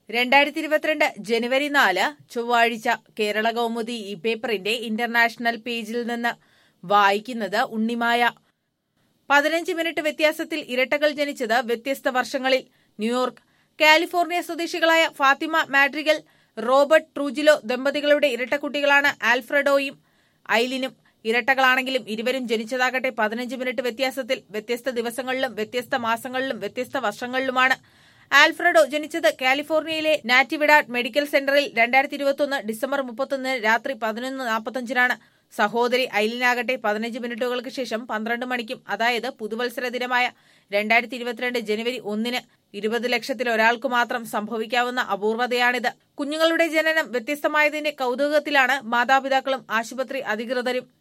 രണ്ടായിരത്തി ഇരുപത്തിരണ്ട് ജനുവരി നാല് ചൊവ്വാഴ്ച കേരള കൗമുദി ഈ പേപ്പറിന്റെ ഇന്റർനാഷണൽ പേജിൽ നിന്ന് വായിക്കുന്നത് ഉണ്ണിമായ പതിനഞ്ച് മിനിറ്റ് വ്യത്യാസത്തിൽ ഇരട്ടകൾ ജനിച്ചത് വ്യത്യസ്ത വർഷങ്ങളിൽ ന്യൂയോർക്ക് കാലിഫോർണിയ സ്വദേശികളായ ഫാത്തിമ മാഡ്രിഗൽ റോബർട്ട് ട്രൂജിലോ ദമ്പതികളുടെ ഇരട്ടക്കുട്ടികളാണ് ആൽഫ്രഡോയും ഐലിനും ഇരട്ടകളാണെങ്കിലും ഇരുവരും ജനിച്ചതാകട്ടെ പതിനഞ്ച് മിനിറ്റ് വ്യത്യാസത്തിൽ വ്യത്യസ്ത ദിവസങ്ങളിലും വ്യത്യസ്ത മാസങ്ങളിലും വ്യത്യസ്ത വർഷങ്ങളിലുമാണ് ആൽഫ്രഡോ ജനിച്ചത് കാലിഫോർണിയയിലെ നാറ്റിവിഡാഡ് മെഡിക്കൽ സെന്ററിൽ രണ്ടായിരത്തി ഇരുപത്തൊന്ന് ഡിസംബർ മുപ്പത്തൊന്നിന് രാത്രി പതിനൊന്ന് നാൽപ്പത്തഞ്ചിനാണ് സഹോദരി ഐലിനാകട്ടെ പതിനഞ്ച് മിനിറ്റുകൾക്ക് ശേഷം പന്ത്രണ്ട് മണിക്കും അതായത് പുതുവത്സര ദിനമായ രണ്ടായിരത്തി ഇരുപത്തിരണ്ട് ജനുവരി ഒന്നിന് ഇരുപത് ലക്ഷത്തിൽ ഒരാൾക്ക് മാത്രം സംഭവിക്കാവുന്ന അപൂർവതയാണിത് കുഞ്ഞുങ്ങളുടെ ജനനം വ്യത്യസ്തമായതിന്റെ കൗതുകത്തിലാണ് മാതാപിതാക്കളും ആശുപത്രി അധികൃതരും